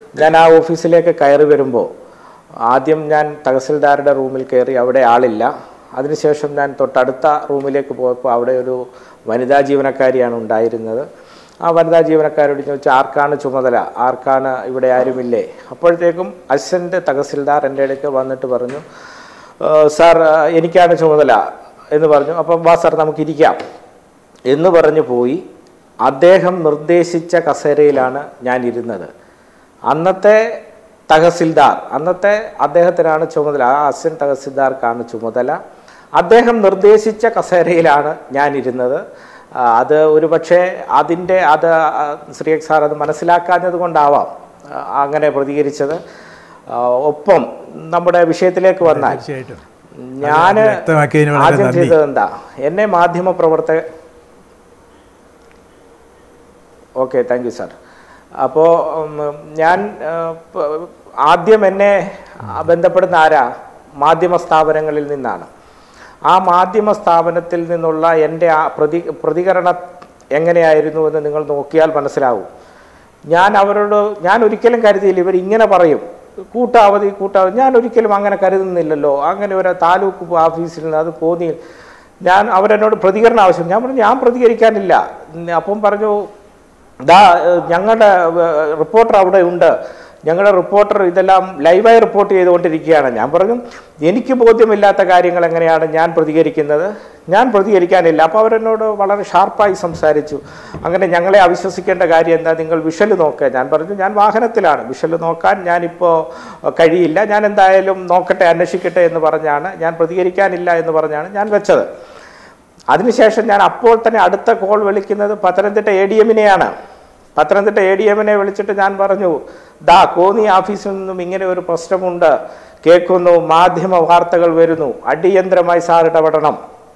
ഞാൻ ആ ഓഫീസിലേക്ക് കയറി വരുമ്പോൾ ആദ്യം ഞാൻ തഹസിൽദാരുടെ റൂമിൽ കയറി അവിടെ ആളില്ല അതിനുശേഷം ഞാൻ തൊട്ടടുത്ത റൂമിലേക്ക് പോയപ്പോൾ അവിടെ ഒരു വനിതാ ജീവനക്കാരിയാണ് ഉണ്ടായിരുന്നത് ആ വനിതാ ജീവനക്കാരോട് ചോദിച്ചു ആർക്കാണ് ചുമതല ആർക്കാണ് ഇവിടെ ആരുമില്ലേ അപ്പോഴത്തേക്കും അസിസ്റ്റൻ്റ് തഹസിൽദാർ എൻ്റെ ഇടയ്ക്ക് വന്നിട്ട് പറഞ്ഞു "ഏഹ് സാർ ഏഹ് എനിക്കാണ് ചുമതല എന്ന് പറഞ്ഞു അപ്പം വാ സാർ നമുക്കിരിക്കാം എന്ന് പറഞ്ഞു പോയി അദ്ദേഹം നിർദ്ദേശിച്ച കസേരയിലാണ് ഞാൻ ഇരുന്നത് അന്നത്തെ തഹസിൽദാർ അന്നത്തെ അദ്ദേഹത്തിനാണ് ചുമതല ആ അസിൻ തഹസിൽദാർക്കാണ് ചുമതല അദ്ദേഹം നിർദ്ദേശിച്ച കസേരയിലാണ് ഞാൻ ഇരുന്നത് ആ, അത് ഒരു പക്ഷേ അതിൻ്റെ അത് ആ, ശ്രീയക് സാർ അത് മനസ്സിലാക്കാഞ്ഞത് കൊണ്ടാവാം ആ, അങ്ങനെ പ്രതികരിച്ചത് ആ, ഒപ്പം നമ്മുടെ വിഷയത്തിലേക്ക് വന്നാൽ തീർച്ചയായിട്ടും ഞാൻ അത് വ്യക്തമാക്കിയതിന് വളരെ ആദ്യം നന്ദി. ചെയ്തത് എന്താ എന്നെ മാധ്യമ പ്രവർത്തക ഓക്കെ താങ്ക് യു സാർ അപ്പോൾ ഞാൻ ആ, പ- ആദ്യം എന്നെ ബന്ധപ്പെടുന്ന ആരാ മാധ്യമ സ്ഥാപനങ്ങളിൽ നിന്നാണ് ആ മാധ്യമ സ്ഥാപനത്തിൽ നിന്നുള്ള എൻ്റെ ആ പ്രതി പ്രതികരണം എങ്ങനെയായിരുന്നു എന്ന് നിങ്ങൾ നോക്കിയാൽ മനസ്സിലാവും ഞാൻ അവരോട് ഞാൻ ഒരിക്കലും കരുതിയില്ല ഇവർ ഇങ്ങനെ പറയും കൂട്ടാവധി കൂട്ടാവധി ഞാൻ ഒരിക്കലും അങ്ങനെ കരുതുന്നില്ലല്ലോ അങ്ങനെ ഒരു താലൂക്ക് ഓഫീസിൽ നിന്ന് അത് പോന്നി ഞാൻ അവരെന്നോട് പ്രതികരണം ആവശ്യം ഞാൻ പറഞ്ഞു ഞാൻ പ്രതികരിക്കാനില്ല ഉം, അപ്പം പറഞ്ഞു ദാ ഏഹ്, ഞങ്ങളുടെ ഏഹ്, റിപ്പോർട്ടർ അവിടെ ഉണ്ട് ഞങ്ങളുടെ റിപ്പോർട്ടർ ഇതെല്ലാം ലൈവായി റിപ്പോർട്ട് ചെയ്തുകൊണ്ടിരിക്കുകയാണ് ഞാൻ പറഞ്ഞു എനിക്ക് ബോധ്യമില്ലാത്ത കാര്യങ്ങൾ എങ്ങനെയാണ് ഞാൻ പ്രതികരിക്കുന്നത് ഞാൻ പ്രതികരിക്കാനില്ല അപ്പോൾ അവരെന്നോട് വളരെ ഷാർപ്പായി സംസാരിച്ചു അങ്ങനെ ഞങ്ങളെ അവിശ്വസിക്കേണ്ട കാര്യം എന്താ നിങ്ങൾ വിഷൽ നോക്കുക ഞാൻ പറഞ്ഞു ഞാൻ വാഹനത്തിലാണ് വിഷൽ നോക്കാൻ ഞാനിപ്പോൾ കഴിയില്ല ഞാൻ എന്തായാലും നോക്കട്ടെ അന്വേഷിക്കട്ടെ എന്ന് പറഞ്ഞാണ് ഞാൻ പ്രതികരിക്കാനില്ല എന്ന് പറഞ്ഞാണ് ഞാൻ വെച്ചത് അതിനുശേഷം ഞാൻ അപ്പോൾ തന്നെ അടുത്ത കോൾ വിളിക്കുന്നത് പത്തനംതിട്ട എ ഡി എമ്മിനെയാണ് പത്തനംതിട്ട എ ഡി എമ്മിനെ വിളിച്ചിട്ട് ഞാൻ പറഞ്ഞു ദാ കോന്നി ഓഫീസിൽ നിന്നും ഇങ്ങനെ ഒരു പ്രശ്നമുണ്ട് കേൾക്കുന്നു മാധ്യമ വാർത്തകൾ വരുന്നു അടിയന്തരമായി സാർ ഇടപെടണം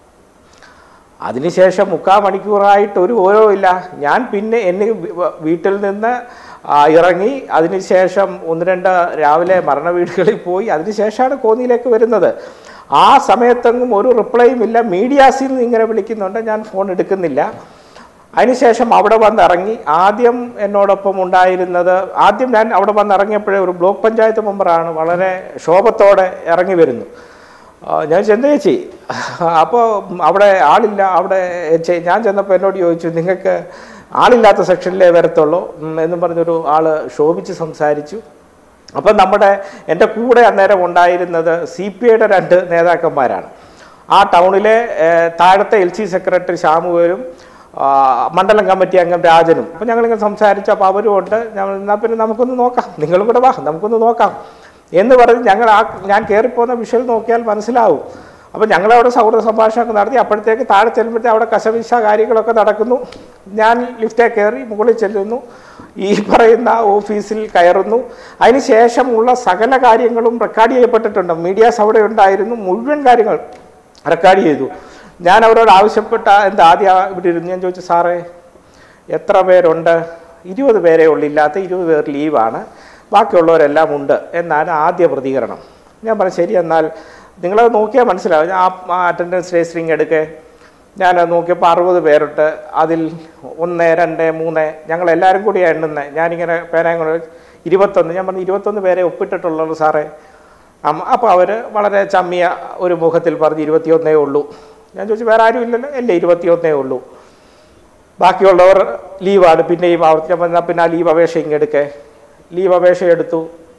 അതിനുശേഷം മുക്കാൽ മണിക്കൂറായിട്ട് ഒരു ഓരോ ഇല്ല ഞാൻ പിന്നെ എന്നെ വ- വീട്ടിൽ നിന്ന് ആ, ഇറങ്ങി അതിനുശേഷം ഒന്ന് രണ്ട് രാവിലെ മരണ വീടുകളിൽ പോയി അതിനുശേഷമാണ് കോന്നിയിലേക്ക് വരുന്നത് ആ സമയത്തെങ്ങും ഒരു റിപ്ലൈയും ഇല്ല മീഡിയാസിൽ നിന്ന് ഇങ്ങനെ വിളിക്കുന്നുണ്ട് ഞാൻ ഫോൺ എടുക്കുന്നില്ല അതിനുശേഷം അവിടെ വന്നിറങ്ങി ആദ്യം എന്നോടൊപ്പം ഉണ്ടായിരുന്നത് ആദ്യം ഞാൻ അവിടെ വന്നിറങ്ങിയപ്പോഴേ ഒരു ബ്ലോക്ക് പഞ്ചായത്ത് മെമ്പറാണ് വളരെ ശോഭത്തോടെ ഇറങ്ങി വരുന്നു ആ, ഞാൻ ചെന്ന് ചേച്ചി അപ്പോൾ അവിടെ ആളില്ല അവിടെ ചെ- ഞാൻ ചെന്നപ്പോൾ എന്നോട് ചോദിച്ചു നിങ്ങൾക്ക് ആളില്ലാത്ത സെക്ഷനിലേ വരത്തുള്ളൂ ഉം, എന്നും പറഞ്ഞൊരു ആൾ ശോഭിച്ച് സംസാരിച്ചു അപ്പം നമ്മുടെ എൻ്റെ കൂടെ അന്നേരം ഉണ്ടായിരുന്നത് സി പി ഐയുടെ രണ്ട് നേതാക്കന്മാരാണ് ആ ടൗണിലെ ഏഹ്, താഴത്തെ എൽ സി സെക്രട്ടറി ഷാമുവേലും ആ, മണ്ഡലം കമ്മിറ്റി അംഗം രാജനും അപ്പം ഞങ്ങളിങ്ങനെ സംസാരിച്ചു അപ്പോൾ അവരും ഉണ്ട് ഞങ്ങൾ എന്നാൽ പിന്നെ നമുക്കൊന്ന് നോക്കാം നിങ്ങളും കൂടെ വാ നമുക്കൊന്ന് നോക്കാം എന്ന് പറഞ്ഞ് ഞങ്ങൾ ആ ഞാൻ കയറിപ്പോകുന്ന വിഷ്വൽ നോക്കിയാൽ മനസ്സിലാവും അപ്പോൾ ഞങ്ങളവിടെ സൗഹൃദ സംഭാഷണമൊക്കെ നടത്തി അപ്പോഴത്തേക്ക് താഴെ ചെല്ലുമ്പോഴത്തേക്ക് അവിടെ കശവിശ കാര്യങ്ങളൊക്കെ നടക്കുന്നു ഞാൻ ലിഫ്റ്റേ കയറി മുകളിൽ ചെല്ലുന്നു ഈ പറയുന്ന ഓഫീസിൽ കയറുന്നു അതിന് ശേഷമുള്ള സകല കാര്യങ്ങളും റെക്കോർഡ് ചെയ്യപ്പെട്ടിട്ടുണ്ട് മീഡിയാസ് അവിടെ ഉണ്ടായിരുന്നു മുഴുവൻ കാര്യങ്ങൾ റെക്കോർഡ് ചെയ്തു ഞാൻ അവരോട് ആവശ്യപ്പെട്ട എന്താ ആദ്യം ഇവിടെ ഇരുന്ന് ഞാൻ ചോദിച്ചു സാറേ എത്ര പേരുണ്ട് ഇരുപത് പേരേ ഉള്ളൂ ഇല്ലാത്ത ഇരുപത് പേർ ലീവാണ് ബാക്കിയുള്ളവരെല്ലാം ഉണ്ട് എന്നാണ് ആദ്യ പ്രതികരണം ഞാൻ പറഞ്ഞു ശരി എന്നാൽ നിങ്ങളത് നോക്കിയാൽ മനസ്സിലാവും ഞാൻ ആ അറ്റൻഡൻസ് രജിസ്റ്ററിങ് എടുക്കേ ഞാൻ നോക്കിയപ്പോൾ അറുപത് പേരുണ്ട് അതിൽ ഒന്ന് രണ്ട് മൂന്ന് ഞങ്ങൾ എല്ലാവരും കൂടി എണ്ണുന്നത് ഞാനിങ്ങനെ പേനയും കൊണ്ട് ഇരുപത്തൊന്ന് ഞാൻ പറഞ്ഞു ഇരുപത്തൊന്ന് പേരെ ഒപ്പിട്ടിട്ടുള്ളൂ സാറേ അപ്പോൾ അവർ വളരെ ചമ്മിയ ഒരു മുഖത്തിൽ പറഞ്ഞ് ഇരുപത്തിയൊന്നേ ഉള്ളൂ ഞാൻ ചോദിച്ചു വേറെ ആരും ഇല്ലല്ലോ അല്ലേ ഇരുപത്തിയൊന്നേ ഉള്ളൂ ബാക്കിയുള്ളവർ ലീവാണ് പിന്നെയും ആവർത്തിക്കാൻ പറഞ്ഞാൽ പിന്നെ ആ ലീവ് അപേക്ഷ ഇങ്ങെടുക്കേ ലീവ് അപേക്ഷ എടുത്തു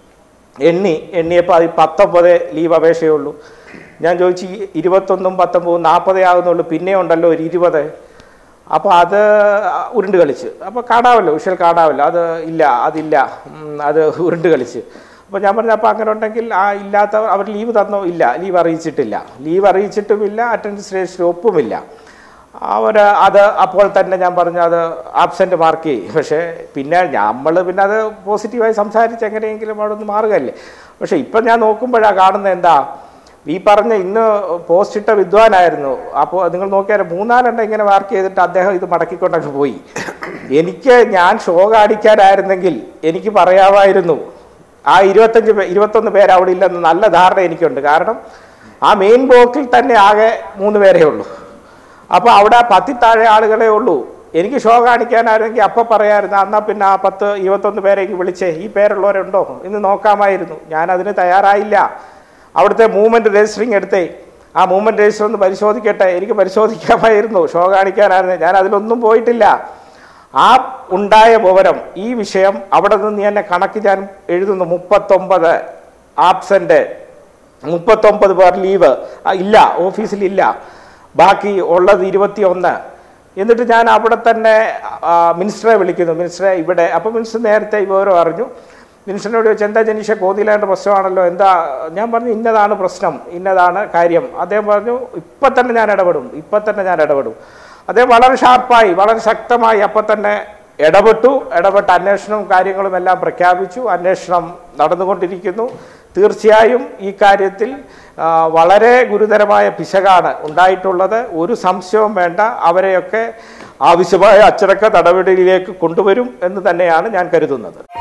എണ്ണി എണ്ണിയപ്പോൾ അതിൽ പത്തൊമ്പത് ലീവ് അപേക്ഷയേ ഉള്ളൂ ഞാൻ ചോദിച്ചു ഈ ഇരുപത്തൊന്നും പത്തൊമ്പതും നാൽപ്പതേ ആകുന്നുള്ളൂ പിന്നെ ഉണ്ടല്ലോ ഒരു ഇരുപത് അപ്പോൾ അത് ഉരുണ്ട് കളിച്ച് അപ്പോൾ കാണാമല്ലോ വിഷ്വൽ കാണാമല്ലോ അത് ഇല്ല അതില്ല ഉം, അത് ഉരുണ്ട് കളിച്ച് അപ്പോൾ ഞാൻ പറഞ്ഞു അപ്പോൾ അങ്ങനെ ഉണ്ടെങ്കിൽ ആ ഇല്ലാത്ത അവർ ലീവ് തന്നോ ഇല്ല ലീവ് അറിയിച്ചിട്ടില്ല ലീവ് അറിയിച്ചിട്ടുമില്ല അറ്റൻഡൻസ് രജിസ്റ്റർ ഒപ്പുമില്ല അവർ അത് അപ്പോൾ തന്നെ ഞാൻ പറഞ്ഞു അത് ആബ്സെൻറ്റ് മാർക്ക് ചെയ്യും പക്ഷേ പിന്നെ നമ്മൾ പിന്നെ അത് പോസിറ്റീവായി സംസാരിച്ച് എങ്ങനെയെങ്കിലും അവിടെ നിന്ന് മാറുകയല്ലേ പക്ഷേ ഇപ്പം ഞാൻ നോക്കുമ്പോഴാണ് കാണുന്നത് എന്താ ഈ പറഞ്ഞ ഇന്ന് പോസ്റ്റ് ഇട്ട വിദ്വാനായിരുന്നു അപ്പോൾ നിങ്ങൾ നോക്കിയാൽ മൂന്നാലെണ്ണം ഇങ്ങനെ മാർക്ക് ചെയ്തിട്ട് അദ്ദേഹം ഇത് മടക്കിക്കൊണ്ടങ്ങ് പോയി എനിക്ക് ഞാൻ ഷോ കാണിക്കാനായിരുന്നെങ്കിൽ എനിക്ക് പറയാമായിരുന്നു ആ ഇരുപത്തഞ്ച് പേ ഇരുപത്തൊന്ന് പേര് അവിടെ ഇല്ലെന്ന് നല്ല ധാരണ എനിക്കുണ്ട് കാരണം ആ മെയിൻ ബ്ലോക്കിൽ തന്നെ ആകെ മൂന്ന് പേരേ ഉള്ളൂ അപ്പോൾ അവിടെ പത്തി താഴെ ആളുകളേ ഉള്ളൂ എനിക്ക് ഷോ കാണിക്കാനായിരുന്നെങ്കിൽ അപ്പം പറയായിരുന്നു എന്നാൽ പിന്നെ ആ പത്ത് ഇരുപത്തൊന്ന് പേരേക്ക് വിളിച്ചേ ഈ പേരുള്ളവരുണ്ടോ ഇന്ന് നോക്കാമായിരുന്നു ഞാൻ അതിന് തയ്യാറായില്ല അവിടുത്തെ മൂവ്മെൻറ്റ് രജിസ്റ്ററിങ് എടുത്തേ ആ മൂവ്മെൻറ്റ് രജിസ്റ്റർ ഒന്ന് പരിശോധിക്കട്ടെ എനിക്ക് പരിശോധിക്കാമായിരുന്നു ഷോ കാണിക്കാനായിരുന്നു ഞാൻ അതിലൊന്നും പോയിട്ടില്ല ആ ഉണ്ടായ വിവരം ഈ വിഷയം അവിടെ നിന്ന് തന്നെ കണക്ക് ഞാൻ എഴുതുന്നു മുപ്പത്തൊമ്പത് ആബ്സെൻ്റ് മുപ്പത്തൊമ്പത് പേർ ലീവ് ഇല്ല ഓഫീസിലില്ല ബാക്കി ഉള്ളത് ഇരുപത്തിയൊന്ന് എന്നിട്ട് ഞാൻ അവിടെ തന്നെ ആ, മിനിസ്റ്ററെ വിളിക്കുന്നു മിനിസ്റ്ററെ ഇവിടെ അപ്പോൾ മിനിസ്റ്റർ നേരത്തെ ഈ വിവരം അറിഞ്ഞു മിനിസ്റ്ററിനോട് ചോദിച്ചു എന്താ ജനീഷ കോന്നിയിലാണ്ട് പ്രശ്നമാണല്ലോ എന്താ ഞാൻ പറഞ്ഞു ഇന്നതാണ് പ്രശ്നം ഇന്നതാണ് കാര്യം അദ്ദേഹം പറഞ്ഞു ഇപ്പം തന്നെ ഞാൻ ഇടപെടും ഇപ്പം തന്നെ ഞാൻ ഇടപെടും അദ്ദേഹം വളരെ ഷാർപ്പായി വളരെ ശക്തമായി അപ്പം തന്നെ ഇടപെട്ടു ഇടപെട്ട് അന്വേഷണവും കാര്യങ്ങളും എല്ലാം പ്രഖ്യാപിച്ചു അന്വേഷണം നടന്നുകൊണ്ടിരിക്കുന്നു തീർച്ചയായും ഈ കാര്യത്തിൽ ആ, വളരെ ഗുരുതരമായ പിശകാണ് ഉണ്ടായിട്ടുള്ളത് ഒരു സംശയവും വേണ്ട അവരെയൊക്കെ ആവശ്യമായ അച്ചടക്ക നടപടിയിലേക്ക് കൊണ്ടുവരും എന്ന് തന്നെയാണ് ഞാൻ കരുതുന്നത്